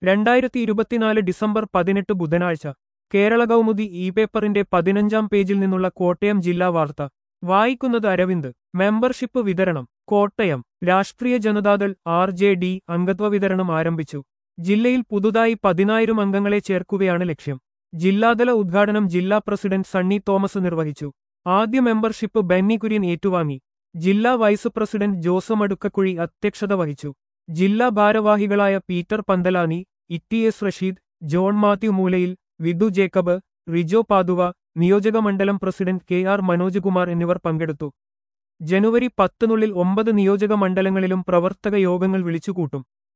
രണ്ടായിരത്തി ഇരുപത്തിനാല് ഡിസംബർ പതിനെട്ട് ബുധനാഴ്ച കേരള കൗമുദി ഇ പേപ്പറിന്റെ പതിനഞ്ചാം പേജിൽ നിന്നുള്ള കോട്ടയം ജില്ലാ വാർത്ത വായിക്കുന്നത് അരവിന്ദ് മെമ്പർഷിപ്പ് വിതരണം കോട്ടയം രാഷ്ട്രീയ ജനതാദൾ ആർ ജെ ഡി അംഗത്വ വിതരണം ആരംഭിച്ചു ജില്ലയിൽ പുതുതായി പതിനായിരം അംഗങ്ങളെ ചേർക്കുകയാണ് ലക്ഷ്യം ജില്ലാതല ഉദ്ഘാടനം ജില്ലാ പ്രസിഡന്റ് സണ്ണി തോമസ് നിർവഹിച്ചു ആദ്യ മെമ്പർഷിപ്പ് ബെന്നി കുര്യൻ ഏറ്റുവാങ്ങി ജില്ലാ വൈസ് പ്രസിഡന്റ് ജോസം അടുക്കക്കുഴി അധ്യക്ഷത വഹിച്ചു ജില്ലാ ഭാരവാഹികളായ പീറ്റർ പന്തലാനി ഇ എസ് റഷീദ് ജോൺ മാത്യു മൂലയിൽ വിധു ജേക്കബ് റിജോ പാതുവ നിയോജകമണ്ഡലം president K R Manoj Kumar എന്നിവർ പങ്കെടുത്തു ജനുവരി പത്തിനുള്ളിൽ ഒമ്പത് നിയോജക മണ്ഡലങ്ങളിലും പ്രവർത്തക യോഗങ്ങൾ വിളിച്ചുകൂട്ടും